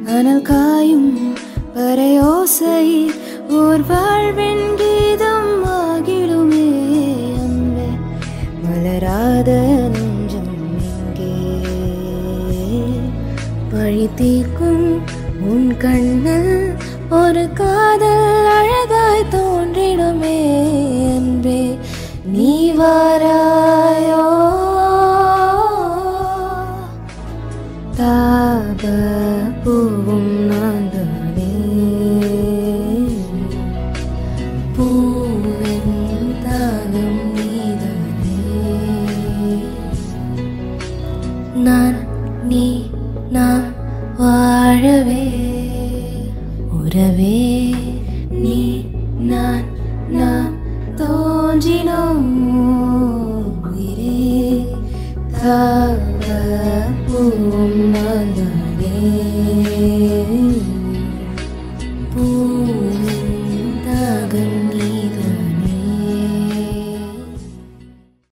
அனல் காயும் பறையோசை ஓர் வாழ்வின் கீதம் ஆகிடுமே அன்பே மலராத நெஞ்சம் எங்கே வழி தீர்க்கும் உன் கண்ணில் ஒரு காதல் அழகாய் தோன்றிடுமே அன்பே நீ வாராயோ தாப பூவும் நான் தானே பூவின் தாகம் நீதானே நான் நீ நான் வாழவே உறவே நீ நான் நாம் தோன்றினோம் உயிரே தா